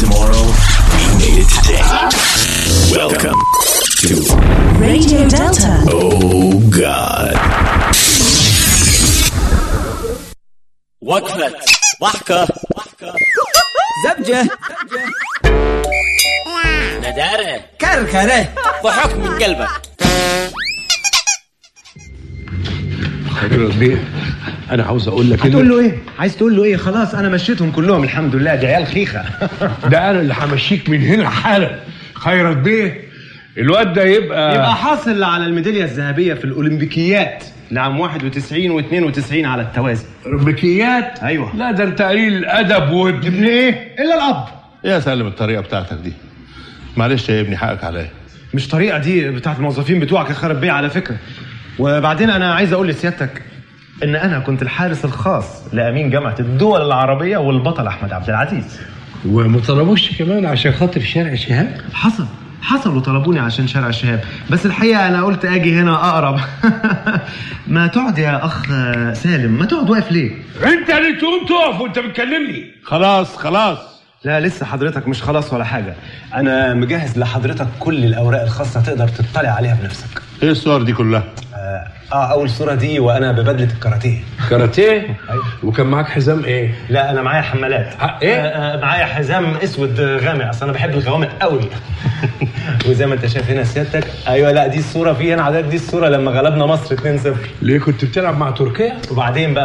tomorrow, we made it today. Welcome to Radio Delta. Oh God. وقفة ضحكة زبجة ندارة كركرة ضحك من قلبك خير بيه انا عاوز اقول لك هتقول إن له ايه؟ عايز تقول له ايه؟ خلاص انا مشيتهم كلهم الحمد لله دي عيال خيخه ده انا اللي همشيك من هنا حالا خيرت بيه الواد ده يبقى يبقى حاصل على الميداليه الذهبيه في الاولمبيكيات لعام 91 و92 على التوازي ربكيات أيوة. لا ده انت قليل ادب وابن ابن ايه؟ الا الاب يا سلم الطريقه بتاعتك دي معلش يا ابني حقك عليا مش طريقه دي بتاعت الموظفين بتوعك يا خرب بيه على فكره وبعدين انا عايز اقول لسيادتك ان انا كنت الحارس الخاص لامين جامعه الدول العربيه والبطل احمد عبد العزيز وما طلبوش كمان عشان خاطر شارع شهاب حصل حصل وطلبوني عشان شارع الشهاب بس الحقيقه انا قلت اجي هنا اقرب ما تقعد يا اخ سالم ما تقعد واقف ليه انت اللي تقوم تقف وانت بتكلمني خلاص خلاص لا لسه حضرتك مش خلاص ولا حاجه انا مجهز لحضرتك كل الاوراق الخاصه تقدر تطلع عليها بنفسك ايه الصور دي كلها اه, آه اول صوره دي وانا ببدله الكاراتيه كاراتيه وكان معاك حزام ايه لا انا معايا حمالات ح- إيه؟ آه آه معايا حزام اسود غامق اصل انا بحب الغوامق قوي وزي ما انت شايف هنا سيادتك ايوه لا دي الصوره في هنا حضرتك دي الصوره لما غلبنا مصر 2-0 ليه كنت بتلعب مع تركيا وبعدين بقى